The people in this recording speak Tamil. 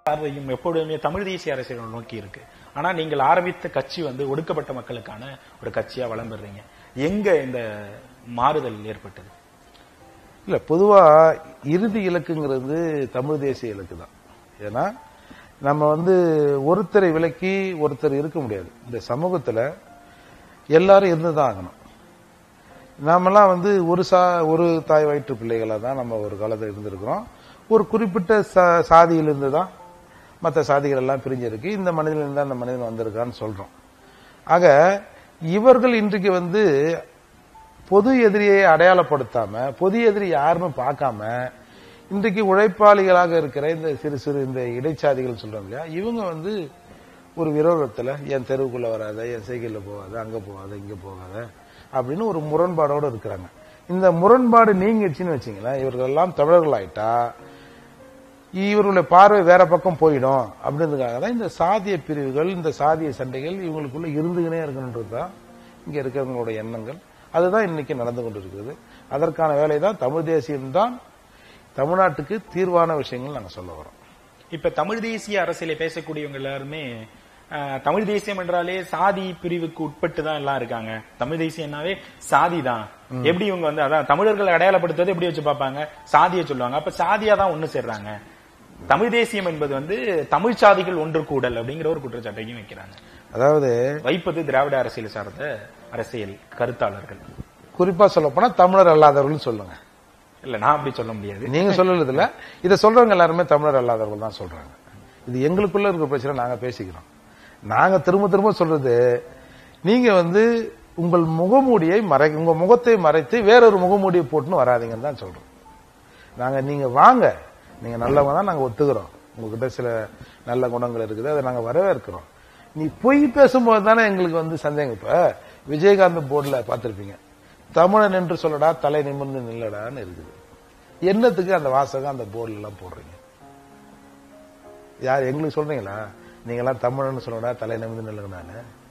பார்வையும் எப்பொழுதுமே தமிழ் தேசிய அரசியலை நோக்கி இருக்கு ஆனா நீங்கள் ஆரம்பித்த கட்சி வந்து ஒடுக்கப்பட்ட மக்களுக்கான ஒரு கட்சியா வளம் பெறீங்க எங்க இந்த மாறுதல் ஏற்பட்டது இல்ல பொதுவா இறுதி இலக்குங்கிறது தமிழ் தேசிய இலக்கு தான் ஏன்னா நம்ம வந்து ஒருத்தரை விலக்கி ஒருத்தர் இருக்க முடியாது இந்த சமூகத்துல எல்லாரும் இருந்துதான் ஆகணும் நாமெல்லாம் வந்து ஒரு சா ஒரு தாய் வயிற்று பிள்ளைகளா தான் நம்ம ஒரு காலத்தில் இருந்திருக்கிறோம் ஒரு குறிப்பிட்ட சா- சாதியிலிருந்து தான் மற்ற சாதிகள் எல்லாம் பிரிஞ்சிருக்கு இந்த மனிதனிலிருந்து தான் அந்த மனிதன் வந்திருக்கான்னு சொல்றோம் ஆக இவர்கள் இன்றைக்கு வந்து பொது எதிரியை அடையாளப்படுத்தாம பொது எதிரி யாருன்னு பார்க்காம இன்றைக்கு உழைப்பாளிகளாக இருக்கிற இந்த சிறு சிறு இந்த இடைச்சாதிகள் சொல்றாங்க இல்லையா இவங்க வந்து ஒரு விரோதத்துல என் தெருவுக்குள்ள வராத என் சைக்கிள்ல போகாத அங்க போகாத இங்க போகாத அப்படின்னு ஒரு முரண்பாடோட இருக்கிறாங்க இந்த முரண்பாடு நீங்கிடுச்சுன்னு வச்சீங்களேன் இவர்கள் எல்லாம் தமிழர்கள் ஆயிட்டா இவர்களுடைய பார்வை வேற பக்கம் போயிடும் அப்படின்றதுக்காக தான் இந்த சாதிய பிரிவுகள் இந்த சாதிய சண்டைகள் இவங்களுக்குள்ள இருந்துகினே இருக்கணுன்றது தான் இங்க இருக்கிறவங்களோட எண்ணங்கள் அதுதான் இன்னைக்கு நடந்து கொண்டிருக்கிறது அதற்கான வேலை தான் தமிழ் தேசியம்தான் தமிழ்நாட்டுக்கு தீர்வான விஷயங்கள் நாங்க சொல்ல வரோம் இப்ப தமிழ் தேசிய அரசியலை பேசக்கூடியவங்க எல்லாருமே அஹ், தமிழ் தேசியம் என்றாலே சாதி பிரிவுக்கு உட்பட்டு தான் எல்லாம் இருக்காங்க தமிழ் தேசியம்னாவே சாதி தான் எப்படி இவங்க வந்து அதான் தமிழர்களை அடையாளப்படுத்துவது எப்படி வச்சு பார்ப்பாங்க சாதியை சொல்லுவாங்க அப்ப சாதியா தான் ஒண்ணு சேர்றாங்க தமிழ் தேசியம் என்பது வந்து தமிழ் சாதிகள் ஒன்று கூடல் அப்படிங்கிற ஒரு குற்றச்சாட்டையும் வைக்கிறாங்க அதாவது வைப்பது திராவிட அரசியல் சார்ந்த அரசியல் கருத்தாளர்கள் குறிப்பா சொல்ல போனா தமிழர் அல்லாதவர்கள் சொல்லுங்க இல்ல நான் அப்படி சொல்ல முடியாது நீங்க சொல்லுறது இல்ல இதை சொல்றவங்க எல்லாருமே தமிழர் அல்லாதவர்கள் தான் சொல்றாங்க இது எங்களுக்குள்ள இருக்கிற பிரச்சனை நாங்க பேசிக்கிறோம் நாங்க திரும்ப திரும்ப சொல்றது நீங்க வந்து உங்கள் முகமூடியை மறை உங்க முகத்தை மறைத்து வேறொரு முகமூடியை போட்டுன்னு வராதீங்கன்னு தான் சொல்றோம் நாங்க நீங்க வாங்க நீங்க நல்லவங்க தான் நாங்க ஒத்துக்கிறோம் உங்ககிட்ட சில நல்ல குணங்கள் இருக்குது அதை நாங்க வரவேற்கிறோம் நீ பொய் பேசும்போது தானே எங்களுக்கு வந்து சந்தேகம் இப்ப விஜயகாந்த் போர்டுல பார்த்திருப்பீங்க தமிழன் என்று சொல்லடா தலை நிமிர்ந்து நில்லடான்னு இருக்குது என்னத்துக்கு அந்த வாசகம் அந்த போர்டுல எல்லாம் போடுறீங்க யார் எங்களுக்கு சொல்றீங்களா நீங்க எல்லாம் தமிழன்னு சொல்லடா தலை நிமிர்ந்து நில்லுங்கன்னு